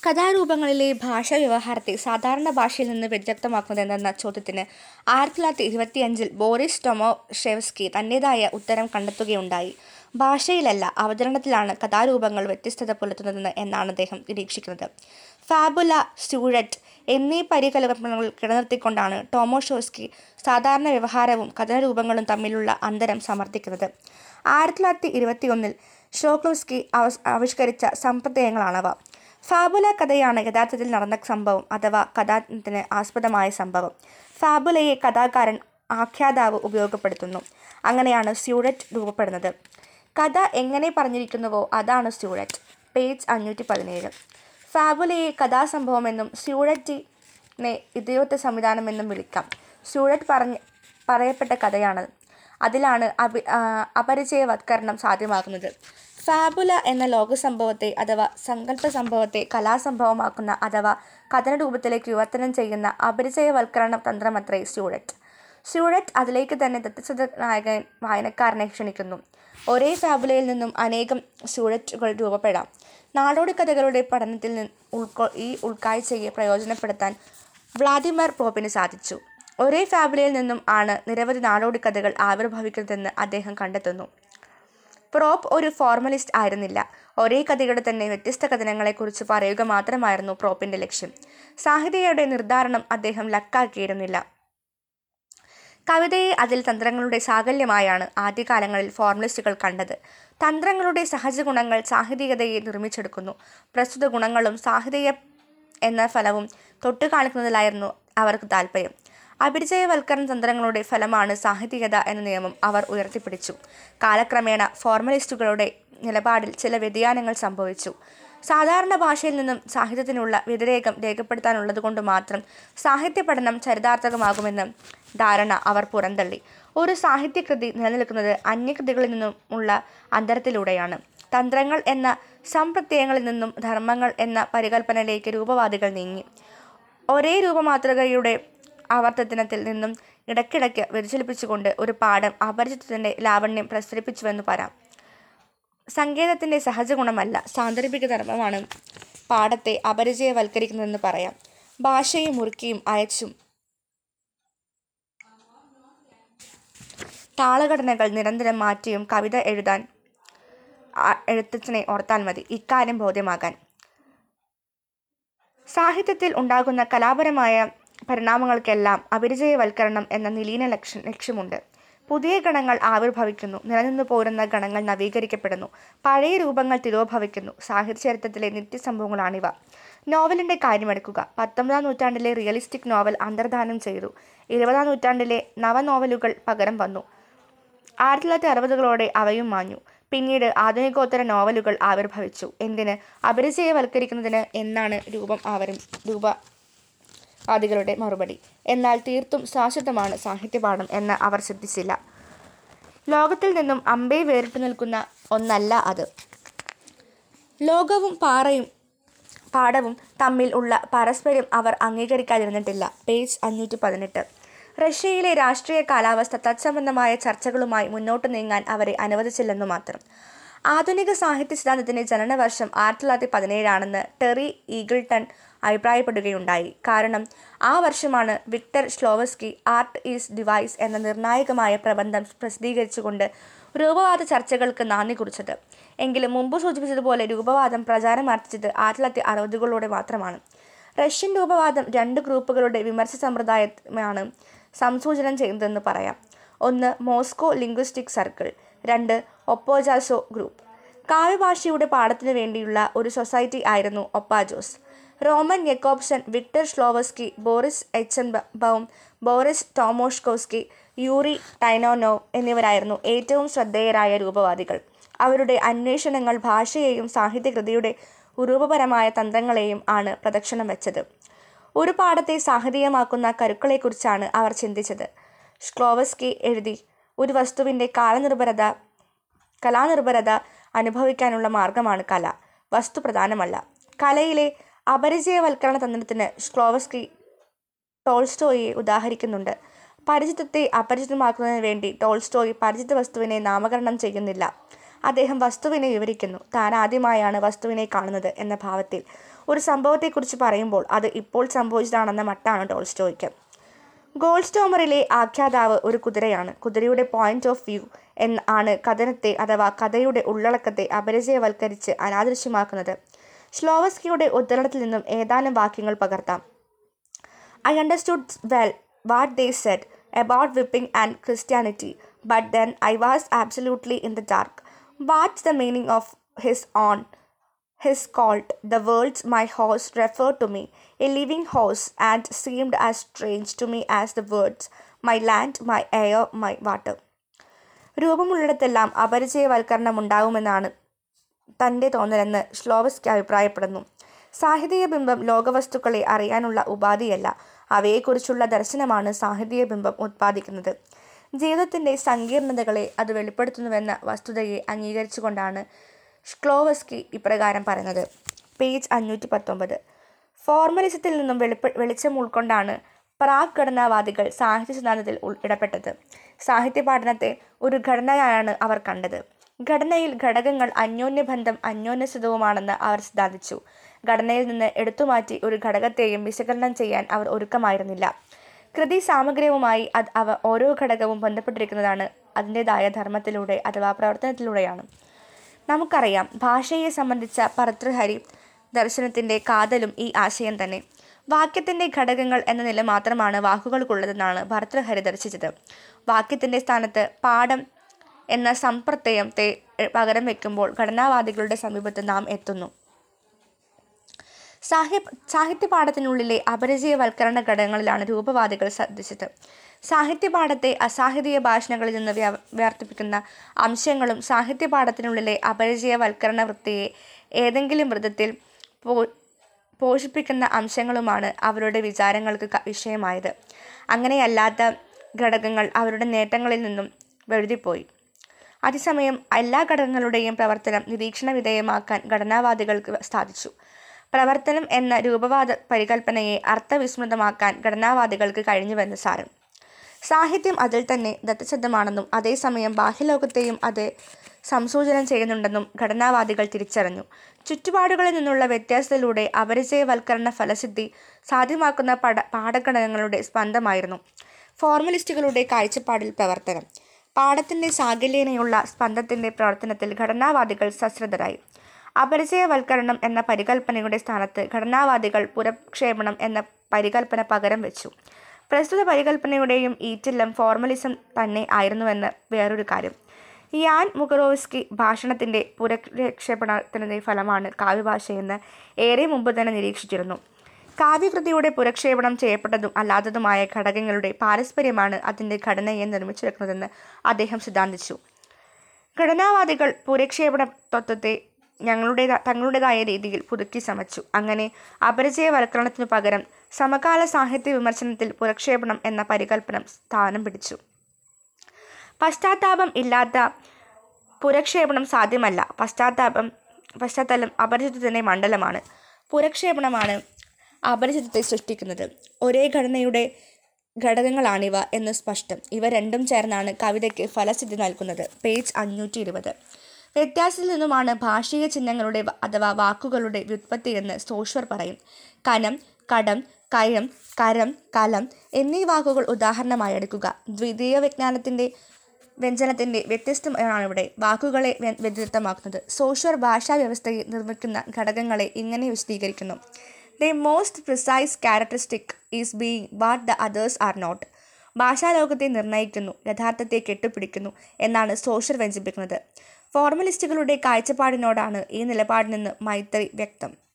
കഥാരൂപങ്ങളിലെ ഭാഷാവ്യവഹാരത്തെ സാധാരണ ഭാഷയിൽ നിന്ന് വ്യത്യസ്തമാക്കുന്നതെന്തെന്ന ചോദ്യത്തിന് ആയിരത്തി തൊള്ളായിരത്തി ഇരുപത്തിയഞ്ചിൽ ബോറിസ് ടൊമോഷെവ്സ്കി തന്റേതായ ഉത്തരം കണ്ടെത്തുകയുണ്ടായി. ഭാഷയിലല്ല, അവതരണത്തിലാണ് കഥാരൂപങ്ങൾ വ്യത്യസ്തത പുലർത്തുന്നത് എന്നാണ് അദ്ദേഹം നിരീക്ഷിക്കുന്നത്. ഫാബുല, സ്യൂജറ്റ് എന്നീ പരികല്പനകൾ നിലനിർത്തിക്കൊണ്ടാണ് ടൊമോഷെവ്സ്കി സാധാരണ വ്യവഹാരവും കഥാരൂപങ്ങളും തമ്മിലുള്ള അന്തരം സമർത്ഥിക്കുന്നത്. ആയിരത്തി തൊള്ളായിരത്തി ഇരുപത്തിയൊന്നിൽ ഷ്ലോക്ലോവ്സ്കി ആവിഷ്കരിച്ച സമ്പ്രദായങ്ങളാണവ. ഫാബുല കഥയാണ് യഥാർത്ഥത്തിൽ നടന്ന സംഭവം അഥവാ കഥാനകത്തിന് ആസ്പദമായ സംഭവം. ഫാബുലയെ കഥാകാരൻ, ആഖ്യാതാവ് ഉപയോഗപ്പെടുത്തുന്നു. അങ്ങനെയാണ് സ്യൂജറ്റ് രൂപപ്പെടുന്നത്. കഥ എങ്ങനെ പറഞ്ഞിരിക്കുന്നുവോ അതാണ് സ്യൂജറ്റ്. പേജ് അഞ്ഞൂറ്റിപ്പതിനേഴ്. ഫാബുലയെ കഥാസംഭവമെന്നും സ്യൂജറ്റിനെ ഇതിവൃത്ത സംവിധാനമെന്നും വിളിക്കാം. സ്യൂജറ്റ് പറയപ്പെട്ട കഥയാണ്. അതിലാണ് അപരിചയവത്കരണം സാധ്യമാകുന്നത്. ഫാബുല എന്ന ലോകസംഭവത്തെ അഥവാ സങ്കല്പസംഭവത്തെ കഥാസംഭവമാക്കുന്ന അഥവാ കഥനരൂപത്തിലേക്ക് വിവർത്തനം ചെയ്യുന്ന അപരിചയവത്കരണ തന്ത്രമത്രേ സ്യൂജറ്റ്. സ്യൂജറ്റ് അതിലേക്ക് തന്നെ സത്യസന്ധനായ വായനക്കാരനെ ക്ഷണിക്കുന്നു. ഒരേ ഫാബുലയിൽ നിന്നും അനേകം സ്യൂജറ്റുകൾ രൂപപ്പെടാം. നാടോടിക്കഥകളുടെ പഠനത്തിൽ ഈ ഉൾക്കാഴ്ചയെ പ്രയോജനപ്പെടുത്താൻ വ്ളാദിമർ പ്രോപ്പിന് സാധിച്ചു. ഒരേ ഫാബുലയിൽ നിന്നും ആണ് നിരവധി നാടോടിക്കഥകൾ ആവിർഭവിക്കുന്നതെന്ന് അദ്ദേഹം കണ്ടെത്തുന്നു. പ്രോപ്പ് ഒരു ഫോർമലിസ്റ്റ് ആയിരുന്നില്ല. ഒരേ കഥയുടെ തന്നെ വ്യത്യസ്ത കഥനങ്ങളെക്കുറിച്ച് പറയുക മാത്രമായിരുന്നു പ്രോപ്പിന്റെ ലക്ഷ്യം. സാഹിത്യയുടെ നിർദ്ധാരണം അദ്ദേഹം ലക്കാക്കിയിരുന്നില്ല. കവിതയെ അതിൽ തന്ത്രങ്ങളുടെ സാകല്യമായാണ് ആദ്യകാലങ്ങളിൽ ഫോർമലിസ്റ്റുകൾ കണ്ടത്. തന്ത്രങ്ങളുടെ സഹജഗുണങ്ങൾ സാഹിത്യകഥയെ നിർമ്മിച്ചെടുക്കുന്നു. പ്രസ്തുത ഗുണങ്ങളും സാഹിത്യം എന്ന ഫലവും തൊട്ടുകാണിക്കുന്നതിലായിരുന്നു അവർക്ക് താൽപര്യം. അപരിചയവത്കരണ തന്ത്രങ്ങളുടെ ഫലമാണ് സാഹിത്യകഥ എന്ന നിയമം അവർ ഉയർത്തിപ്പിടിച്ചു. കാലക്രമേണ ഫോർമലിസ്റ്റുകളുടെ നിലപാടിൽ ചില വ്യതിയാനങ്ങൾ സംഭവിച്ചു. സാധാരണ ഭാഷയിൽ നിന്നും സാഹിത്യത്തിനുള്ള വ്യതിരേകം രേഖപ്പെടുത്താനുള്ളതുകൊണ്ടു മാത്രം സാഹിത്യപഠനം ചരിതാർത്ഥകമാകുമെന്ന ധാരണ അവർ പുറന്തള്ളി. ഒരു സാഹിത്യകൃതി നിലനിൽക്കുന്നത് അന്യകൃതികളിൽ നിന്നുമുള്ള അന്തരത്തിലൂടെയാണ്. തന്ത്രങ്ങൾ എന്ന സംപ്രത്യയങ്ങളിൽ നിന്നും ധർമങ്ങൾ എന്ന പരികല്പനയിലേക്ക് രൂപവാദികൾ നീങ്ങി. ഒരേ രൂപമാതൃകയുടെ ആവർത്തനത്തിൽ നിന്നും ഇടയ്ക്കിടയ്ക്ക് വ്യതിചലിച്ചുകൊണ്ട് ഒരു പാഠം അപരിചിതത്വത്തിന്റെ ലാവണ്യം പ്രസരിപ്പിച്ചുവെന്നു വരാം. സങ്കേതത്തിന്റെ സഹജഗുണമല്ല, സാന്ദർഭിക ധർമമാണ് പാഠത്തെ അപരിചയവത്കരിക്കുന്നതെന്ന് പറയാം. ഭാഷയെ മുറുക്കിയും അയച്ചും താളഘടനകൾ നിരന്തരം മാറ്റിയും കവിത എഴുതാൻ എഴുത്തച്ഛനെ ഓർത്താൽ മതി, ഇക്കാര്യം ബോധ്യമാകാൻ. സാഹിത്യത്തിൽ ഉണ്ടാകുന്ന കലാപരമായ പരിണാമങ്ങൾക്കെല്ലാം അപരിചയവത്കരണം എന്ന നിലീന ലക്ഷ്യമുണ്ട്. പുതിയ ഗണങ്ങൾ ആവിർഭവിക്കുന്നു. നിലനിന്നുപോരുന്ന ഗണങ്ങൾ നവീകരിക്കപ്പെടുന്നു. പഴയ രൂപങ്ങൾ തിരോഭവിക്കുന്നു. സാഹിത്യചരിത്രത്തിലെ നിത്യസംഭവങ്ങളാണിവ. നോവലിന്റെ കാര്യമെടുക്കുക. പത്തൊമ്പതാം നൂറ്റാണ്ടിലെ റിയലിസ്റ്റിക് നോവൽ അന്തർധാനം ചെയ്തു. ഇരുപതാം നൂറ്റാണ്ടിലെ നവനോവലുകൾ പകരം വന്നു. ആയിരത്തി തൊള്ളായിരത്തി അറുപതുകളോടെ അവയും മാഞ്ഞു. പിന്നീട് ആധുനികോത്തര നോവലുകൾ ആവിർഭവിച്ചു. എന്തിന് അപരിചയവത്കരിക്കുന്നതിന് എന്നാണ് രൂപവാദികളുടെ മറുപടി. എന്നാൽ തീർത്തും ശാശ്വതമാണ് സാഹിത്യപാഠം എന്ന് അവർ ശ്രദ്ധിച്ചില്ല. ലോകത്തിൽ നിന്നും അമ്പേ വേറിട്ടുനിൽക്കുന്ന ഒന്നല്ല അത്. ലോകവും പാഠവും തമ്മിൽ ഉള്ള പാരസ്പര്യം അവർ അംഗീകരിക്കാതിരുന്നിട്ടില്ല. പേജ് അഞ്ഞൂറ്റിപ്പതിനെട്ട്. റഷ്യയിലെ രാഷ്ട്രീയ കാലാവസ്ഥ തത്സംബന്ധമായ ചർച്ചകളുമായി മുന്നോട്ടു നീങ്ങാൻ അവരെ അനുവദിച്ചില്ലെന്നു മാത്രം. ആധുനിക സാഹിത്യസിദ്ധാന്തത്തിന്റെ ജനനവർഷം ആയിരത്തി തൊള്ളായിരത്തി പതിനേഴാണെന്ന് ടെറി ഈഗിൾടൺ അഭിപ്രായപ്പെടുകയുണ്ടായി. കാരണം ആ വർഷമാണ് Victor Shklovsky art is device എന്ന നിർണായകമായ പ്രബന്ധം പ്രസിദ്ധീകരിച്ചുകൊണ്ട് രൂപവാദ ചർച്ചകൾക്ക് നാന്ദി കുറിച്ചത്. എങ്കിലും മുമ്പു സൂചിപ്പിച്ചതുപോലെ രൂപവാദം പ്രചാരമാർജിച്ചത് ആയിരത്തി തൊള്ളായിരത്തി അറുപതുകളോടെ മാത്രമാണ്. റഷ്യൻ രൂപവാദം രണ്ടു ഗ്രൂപ്പുകളുടെ വിമർശനസമ്പ്രദായത്തെയാണ് സംസൂചനം ചെയ്യുന്നതെന്ന് പറയാം. ഒന്ന് മോസ്കോ ലിംഗ്വിസ്റ്റിക് സർക്കിൾ. രണ്ട് ഒപ്പോജാസോ ഗ്രൂപ്പ്. കാവ്യഭാഷയുടെ പാഠത്തിനു വേണ്ടിയുള്ള ഒരു സൊസൈറ്റി ആയിരുന്നു Opoyaz. Roman Jakobson, Victor Shklovsky, Boris Eikhenbaum, Boris Tomashevsky, Yuri Tynyanov എന്നിവരായിരുന്നു ഏറ്റവും ശ്രദ്ധേയരായ രൂപവാദികൾ. അവരുടെ അന്വേഷണങ്ങൾ ഭാഷയെയും സാഹിത്യകൃതിയുടെ ഉരൂപപരമായ തന്ത്രങ്ങളെയും ആണ് പ്രദക്ഷിണം വച്ചത്. ഒരു പാഠത്തെ സാഹിത്യീയമാക്കുന്ന കരുക്കളെക്കുറിച്ചാണ് അവർ ചിന്തിച്ചത്. ഷ്ക്ലോവസ്കി എഴുതി, ഒരു വസ്തുവിന്റെ കലാനിർഭരത അനുഭവിക്കാനുള്ള മാർഗമാണ് കല, വസ്തു പ്രധാനമല്ല. കലയിലെ അപരിചയവത്കരണ തന്ത്രത്തിന് ഷ്ക്ലോവസ്കി ടോൾസ്റ്റോയിയെ ഉദാഹരിക്കുന്നുണ്ട്. പരിചിതത്തെ അപരിചിതമാക്കുന്നതിന് വേണ്ടി ടോൾസ്റ്റോയ് പരിചിതവസ്തുവിനെ നാമകരണം ചെയ്യുന്നില്ല. അദ്ദേഹം വസ്തുവിനെ വിവരിക്കുന്നു. താനാദ്യമായാണ് വസ്തുവിനെ കാണുന്നത് എന്ന ഭാവത്തിൽ. ഒരു സംഭവത്തെക്കുറിച്ച് പറയുമ്പോൾ അത് ഇപ്പോൾ സംഭവിച്ചതാണെന്ന മട്ടാണ് ടോൾസ്റ്റോയ്ക്ക് ഗോൾസ്റ്റോമറിലെ ആഖ്യാതാവ് ഒരു കുതിരയാണ് കുതിരയുടെ പോയിന്റ് ഓഫ് വ്യൂ എന്ന് ആണ് കഥനത്തെ അഥവാ കഥയുടെ ഉള്ളടക്കത്തെ അപരിചയവൽക്കരിച്ച് അനാദൃശ്യമാക്കുന്നത് സ്ലോവസ്കിയുടെ ഉദ്ധരണത്തിൽ നിന്നും ഏതാനും വാക്യങ്ങൾ പകർത്താം I understood well what they said about whipping and Christianity, but then I was absolutely in the dark. What's the meaning of his on? His called the words my horse referred to me, a living horse, and seemed as strange to me as the words my land, my air, my water. രൂപമുള്ളിടത്തെല്ലാം അപരിചയവൽക്കരണം ഉണ്ടാകുമെന്നാണ് തൻ്റെ തോന്നലെന്ന് സ്ലോവസ്കി അഭിപ്രായപ്പെടുന്നു സാഹിത്യ ബിംബം ലോകവസ്തുക്കളെ അറിയാനുള്ള ഉപാധിയല്ല അവയെക്കുറിച്ചുള്ള ദർശനമാണ് സാഹിത്യ ബിംബം ഉത്പാദിക്കുന്നത് ജീവിതത്തിൻ്റെ സങ്കീർണതകളെ അത് വെളിപ്പെടുത്തുന്നുവെന്ന വസ്തുതയെ അംഗീകരിച്ചുകൊണ്ടാണ് സ്ക്ലോവസ്കി ഇപ്രകാരം പറയുന്നത് പേജ് അഞ്ഞൂറ്റി പത്തൊമ്പത് ഫോർമലിസത്തിൽ നിന്നും വെളിപ്പ വെളിച്ചം ഉൾക്കൊണ്ടാണ് പ്രാഗ് ഘടനാവാദികൾ സാഹിത്യ സിദ്ധാന്തത്തിൽ ഉൾ- ഇടപെട്ടത് സാഹിത്യ പഠനത്തെ ഒരു ഘടനയായാണ് അവർ കണ്ടത് ഘടനയിൽ ഘടകങ്ങൾ അന്യോന്യബന്ധം അന്യോന്യസിതവുമാണെന്ന് അവർ സിദ്ധാന്തിച്ചു ഘടനയിൽ നിന്ന് എടുത്തുമാറ്റി ഒരു ഘടകത്തെയും വിശകലനം ചെയ്യാൻ അവർ ഒരുക്കമായിരുന്നില്ല കൃതി സാമഗ്രിയുമായി അത് അവ ഓരോ ഘടകവും ബന്ധപ്പെട്ടിരിക്കുന്നതാണ് അതിൻ്റെതായ ധർമ്മത്തിലൂടെ അഥവാ പ്രവർത്തനത്തിലൂടെയാണ് നമുക്കറിയാം ഭാഷയെ സംബന്ധിച്ച ഭർതൃഹരി ദർശനത്തിൻ്റെ കാതലും ഈ ആശയം തന്നെ വാക്യത്തിൻ്റെ ഘടകങ്ങൾ എന്ന നില മാത്രമാണ് വാക്കുകൾക്കുള്ളതെന്നാണ് ഭർതൃഹരി ദർശിച്ചത് വാക്യത്തിൻ്റെ സ്ഥാനത്ത് പാഠം എന്ന സമ്പ്രത്യയത്തെ പകരം വെക്കുമ്പോൾ ഘടനാവാദികളുടെ സമീപത്ത് നാം എത്തുന്നു സാഹിബ് സാഹിത്യപാഠത്തിനുള്ളിലെ അപരിചയവൽക്കരണ ഘടകങ്ങളിലാണ് രൂപവാദികൾ ശ്രദ്ധിച്ചത് സാഹിത്യപാഠത്തെ അസാഹിതീയ ഭാഷണങ്ങളിൽ നിന്ന് വ്യ വ്യാർത്തിപ്പിക്കുന്ന അംശങ്ങളും സാഹിത്യപാഠത്തിനുള്ളിലെ അപരിചയവൽക്കരണ വൃത്തിയെ ഏതെങ്കിലും വിധത്തിൽ പോ പോഷിപ്പിക്കുന്ന അംശങ്ങളുമാണ് അവരുടെ വിചാരങ്ങൾക്ക് ക- വിഷയമായത് അങ്ങനെയല്ലാത്ത ഘടകങ്ങൾ അവരുടെ നേട്ടങ്ങളിൽ നിന്നും വഴുതിപ്പോയി അതേസമയം എല്ലാ ഘടകങ്ങളുടെയും പ്രവർത്തനം നിരീക്ഷണ വിധേയമാക്കാൻ ഘടനാവാദികൾക്ക് സാധിച്ചു പ്രവർത്തനം എന്ന രൂപവാദ പരികൽപ്പനയെ അർത്ഥവിസ്മൃതമാക്കാൻ ഘടനാവാദികൾക്ക് കഴിഞ്ഞുവെന്ന് സാരം സാഹിത്യം അതിൽ തന്നെ ദത്തശബ്ദമാണെന്നും അതേസമയം ബാഹ്യലോകത്തെയും അത് സംസൂചനം ചെയ്യുന്നുണ്ടെന്നും ഘടനാവാദികൾ തിരിച്ചറിഞ്ഞു ചുറ്റുപാടുകളിൽ നിന്നുള്ള വ്യത്യാസത്തിലൂടെ അപരിചയവൽക്കരണ ഫലസിദ്ധി സാധ്യമാക്കുന്ന പട പാഠഘടകങ്ങളുടെ സ്പന്ദമായിരുന്നു ഫോർമലിസ്റ്റുകളുടെ കാഴ്ചപ്പാടിൽ പ്രവർത്തനം പാഠത്തിൻ്റെ സാകല്യനയുള്ള സ്പന്ദത്തിൻ്റെ പ്രവർത്തനത്തിൽ ഘടനാവാദികൾ സശ്രദ്ധരായി അപരിചയവൽക്കരണം എന്ന പരികൽപ്പനയുടെ സ്ഥാനത്ത് ഘടനാവാദികൾ പുരക്ഷേപണം എന്ന പരികൽപ്പന പകരം വെച്ചു പ്രസ്തുത പരികൽപ്പനയുടെയും ഈറ്റില്ലം ഫോർമലിസം തന്നെ ആയിരുന്നുവെന്ന് വേറൊരു കാര്യം യാൻ മുഖറോവ്സ്കി ഭാഷണത്തിൻ്റെ പുരക്ഷേപണത്തിൻ്റെ ഫലമാണ് കാവ്യഭാഷയെന്ന് ഏറെ മുമ്പ് തന്നെ നിരീക്ഷിച്ചിരുന്നു കാവ്യകൃതിയുടെ പുരക്ഷേപണം ചെയ്യപ്പെട്ടതും അല്ലാത്തതുമായ ഘടകങ്ങളുടെ പാരസ്പര്യമാണ് അതിൻ്റെ ഘടനയെ നിർമ്മിച്ചെടുക്കുന്നതെന്ന് അദ്ദേഹം സിദ്ധാന്തിച്ചു ഘടനാവാദികൾ പുരക്ഷേപണ തത്വത്തെ ഞങ്ങളുടെ തങ്ങളുടേതായ രീതിയിൽ പുതുക്കി സമച്ചു അങ്ങനെ അപരിചയവൽക്കരണത്തിനു പകരം സമകാല സാഹിത്യ വിമർശനത്തിൽ പുരക്ഷേപണം എന്ന പരികൽപ്പന സ്ഥാനം പിടിച്ചു പശ്ചാത്താപം ഇല്ലാത്ത പുരക്ഷേപണം സാധ്യമല്ല പശ്ചാത്താപം പശ്ചാത്തലം അപരിചിതത്തിൻ്റെ മണ്ഡലമാണ് പുരക്ഷേപണമാണ് അപരിചിതത്തെ സൃഷ്ടിക്കുന്നത് ഒരേ ഘടനയുടെ ഘടകങ്ങളാണിവ എന്ന് സ്പഷ്ടം ഇവ രണ്ടും ചേർന്നാണ് കവിതയ്ക്ക് ഫലസിദ്ധി നൽകുന്നത് പേജ് അഞ്ഞൂറ്റി ഇരുപത് വ്യത്യാസത്തിൽ നിന്നുമാണ് ഭാഷീയ ചിഹ്നങ്ങളുടെ വ- അഥവാ വാക്കുകളുടെ വ്യുത്പത്തി എന്ന് സോഷ്വർ പറയും കനം കടം കയം കരം കലം എന്നീ വാക്കുകൾ ഉദാഹരണമായി എടുക്കുക ദ്വിതീയ വിജ്ഞാനത്തിൻ്റെ വ്യഞ്ജനത്തിൻ്റെ വ്യത്യസ്തമാണ് ഇവിടെ വാക്കുകളെ വ്യ- വ്യതിരിക്തമാക്കുന്നത് സോഷ്വർ ഭാഷാ വ്യവസ്ഥയെ നിർമ്മിക്കുന്ന ഘടകങ്ങളെ ഇങ്ങനെ വിശദീകരിക്കുന്നു the most precise characteristic is being what the others are not ഭാഷാലോകത്തെ നിർണ്ണയിക്കുന്നു യഥാർത്ഥത്തെ കെട്ടുപിടിക്കുന്നു എന്നാണ് സോഷ്യൽ വ്യഞ്ചിപ്പിക്കുന്നത് ഫോർമലിസ്റ്റുകളുടെ കാഴ്ചപ്പാടിനോടാണ് ഈ നിലപാടിൽ നിന്ന് മൈത്രി വ്യക്തം